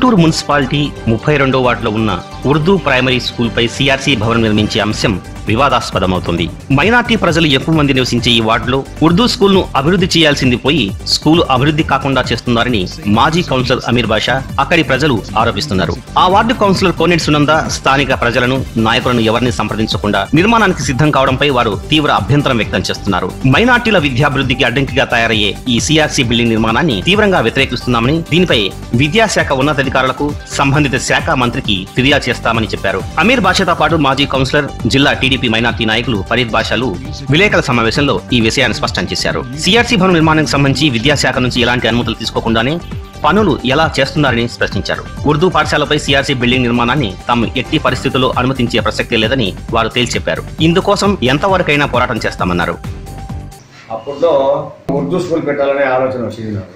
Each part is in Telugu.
గుంటూరు మున్సిపాలిటీ ముప్పై రెండో వార్డులో ఉన్న ఉర్దూ ప్రైమరీ స్కూల్పై సిఆర్సీ భవనం నిర్మించే అంశం వివాదాస్పదమవుతుంది మైనార్టీ ప్రజలు ఎక్కువ మంది నివసించే ఈ వార్డులో ఉర్దూ స్కూల్ను అభివృద్ధి చేయాల్సింది పోయి స్కూల్ అభివృద్ధి కాకుండా చేస్తున్నారని మాజీ కౌన్సిలర్ అమీర్ బాషా అక్కడి ప్రజలు ఆరోపిస్తున్నారు ఆ వార్డు కౌన్సిలర్ కోనేటి సునంద స్థానిక ప్రజలను నాయకులను ఎవరిని సంప్రదించకుండా నిర్మాణానికి సిద్ధం కావడంపై వారు తీవ్ర అభ్యంతరం వ్యక్తం చేస్తున్నారు మైనార్టీల విద్యాభివృద్ధికి అడ్డంకిగా తయారయ్యే ఈ సిఆర్సీ బిల్డింగ్ నిర్మాణాన్ని తీవ్రంగా వ్యతిరేకిస్తున్నామని దీనిపై విద్యాశాఖ ఉన్నతాధికారులకు సంబంధిత శాఖ మంత్రికి ఫిర్యాదు చేస్తామని చెప్పారు అమీర్ బాషాతో పాటు మాజీ కౌన్సిలర్ జిల్లా టీడీపీ మైనార్టీ నాయకులు ఫరీద్ బాషాలు విలేకరుల సమావేశంలో ఈ విషయాన్ని స్పష్టం చేశారు సిఆర్సీ భవన్ నిర్మాణానికి సంబంధించి విద్యాశాఖ నుంచి ఎలాంటి అనుమతులు తీసుకోకుండానే పనులు ఎలా చేస్తున్నారని ప్రశ్నించారు ఉర్దూ పాఠశాలపై సిఆర్సీ బిల్డింగ్ నిర్మాణాన్ని తాము ఎట్టి పరిస్థితుల్లో అనుమతించే ప్రసక్తే లేదని వారు తేల్చి చెప్పారు ఇందుకోసం ఎంతవరకైనా పోరాటం చేస్తామన్నారు అప్పట్లో ఉర్దూ స్కూల్ పెట్టాలనే ఆలోచన వచ్చింది నాకు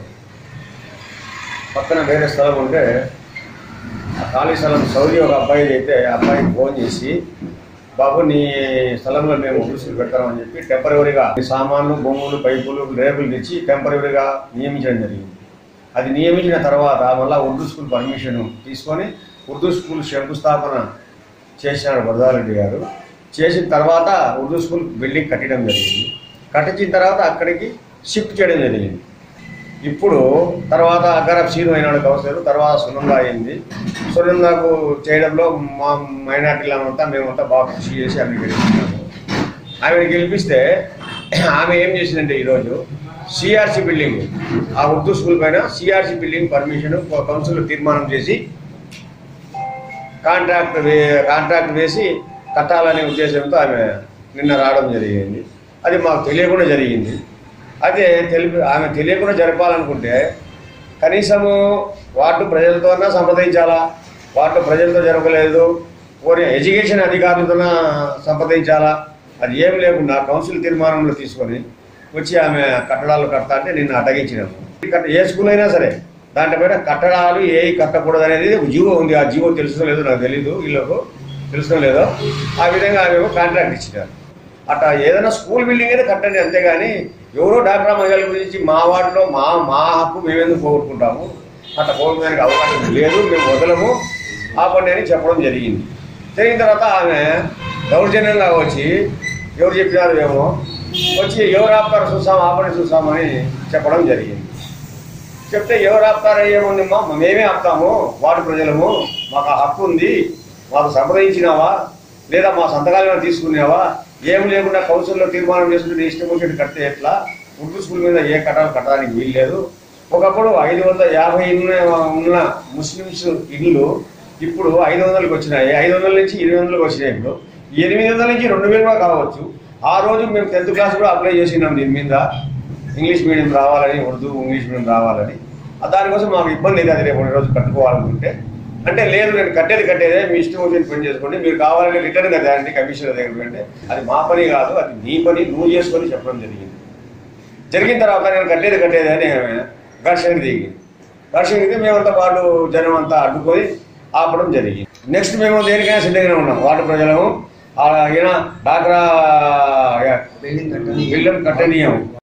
పక్కన వేరే స్థలం ఉంటే ఆ ఖాళీ స్థలం సౌదీ ఒక అబ్బాయి అయితే ఆ అబ్బాయికి ఫోన్ చేసి బాబు నీ స్థలంలో మేము ఉర్దూ స్కూల్ పెడతామని చెప్పి టెంపరీగా సామాన్లు బొమ్మలు పైపులు రేపులు తెచ్చి టెంపరీగా నియమించడం జరిగింది అది నియమించిన తర్వాత మళ్ళా ఉర్దూ స్కూల్ పర్మిషన్ తీసుకొని ఉర్దూ స్కూల్ శంకుస్థాపన చేసినాడు వరదారెడ్డి గారు చేసిన తర్వాత ఉర్దూ స్కూల్ బిల్డింగ్ కట్టడం జరిగింది కట్టించిన తర్వాత అక్కడికి షిఫ్ట్ చేయడం జరిగింది ఇప్పుడు తర్వాత అగరబ్ సీను అయినాడు కౌన్సిలర్ తర్వాత సునంద అయింది సునందకు చేయడంలో మా మైనార్టీలంతా మేమంతా బాగా కృషి చేసి ఆమె గెలిపించాము ఆమెను గెలిపిస్తే ఆమె ఏం చేసిందంటే ఈరోజు సిఆర్సి బిల్డింగ్ ఆ ఉర్దూ స్కూల్ పైన సిఆర్సి బిల్డింగ్ పర్మిషన్ కౌన్సిల్ తీర్మానం చేసి కాంట్రాక్ట్ వే కాంట్రాక్ట్ వేసి కట్టాలనే ఉద్దేశంతో ఆమె నిన్న రావడం జరిగింది అది మాకు తెలియకుండా జరిగింది అయితే తెలిపి ఆమె తెలియకుండా జరపాలనుకుంటే కనీసము వార్డు ప్రజలతోనా సంప్రదించాలా వార్డు ప్రజలతో జరగలేదు పోనీ ఎడ్యుకేషన్ అధికారులతో సంప్రదించాలా అది ఏం లేకుండా కౌన్సిల్ తీర్మానంలో తీసుకొని వచ్చి ఆమె కట్టడాలు కడతా అంటే నిన్ను అటగించినాము కట్ట- ఏ స్కూల్ అయినా సరే దాంట్లో కట్టడాలు ఏ కట్టకూడదు అనేది ఒక జీవో ఉంది ఆ జీవో తెలుసో లేదో నాకు తెలీదు వీళ్ళకు తెలుసో లేదో ఆ విధంగా ఆమె కాంట్రాక్ట్ ఇచ్చినారు అట్లా ఏదైనా స్కూల్ బిల్డింగ్ అయితే కట్టండి అంతేగాని ఎవరో డాక్టర్ మహిళల గురించి మా వార్డులో మా మా హక్కు మేమెందుకు పోగొట్టుకుంటాము అట్లా పోగొట్టుకోవడానికి అవకాశం లేదు మేము వదలము ఆపండి అని చెప్పడం జరిగింది జరిగిన తర్వాత ఆమె దౌర్జన్యంగా వచ్చి ఎవరు చెప్పినారు ఏమో వచ్చి ఎవరు ఆపుతారు చూసాం ఆపండి చూసామని చెప్పడం జరిగింది చెప్తే ఎవరు ఆపుతారో ఏముందమ్మా మేమే ఆపుతాము వార్డు ప్రజలము మాకు ఆ హక్కు ఉంది మాకు సంప్రదించినావా లేదా మా సంతకాలు ఏమైనా తీసుకున్నావా ఏం లేకుండా కౌన్సిల్లో తీర్మానం చేసుకుంటే నీ ఇష్టం వచ్చినట్టు కడితే ఎట్లా ఉర్దూ స్కూల్ మీద ఏ కట్టాలు కట్టడానికి వీల్లేదు ఒకప్పుడు ఐదు వందల యాభై ఉన్న ఉన్న ముస్లిమ్స్ ఇల్లు ఇప్పుడు ఐదు వందలకు వచ్చినాయి ఐదు వందల నుంచి ఎనిమిది వందలకు వచ్చినాయి ఇప్పుడు ఎనిమిది వందల నుంచి రెండు వేలు కూడా కావచ్చు ఆ రోజు మేము టెన్త్ క్లాస్ కూడా అప్లై చేసినాం దీని మీద ఇంగ్లీష్ మీడియం రావాలని ఉర్దూ ఇంగ్లీష్ మీడియం రావాలని ఆ దానికోసం మాకు ఇబ్బంది లేదు అది రేపు రెండు రోజులు కట్టుకోవాలనుకుంటే అంటే లేదు నేను కట్టేది కట్టేదే మీ ఇష్టం వచ్చిన పని చేసుకోండి మీరు కావాలంటే రిటర్న్ కదా అండి కమిషనర్ దగ్గర అంటే అది మా పని కాదు అది నీ పని నువ్వు చేసుకొని చెప్పడం జరిగింది జరిగిన తర్వాత నేను కట్టేది కట్టేది అని ఆమె ఘర్షణకి దిగింది ఘర్షణకి దిగి మేమంతా వార్డు జనం అంతా అడ్డుకొని ఆపడం జరిగింది నెక్స్ట్ మేము దేనికైనా సిద్ధంగానే ఉన్నాం వార్డు ప్రజలము ఆ ఈయన డాక్రా బిల్డింగ్ కట్టనీయం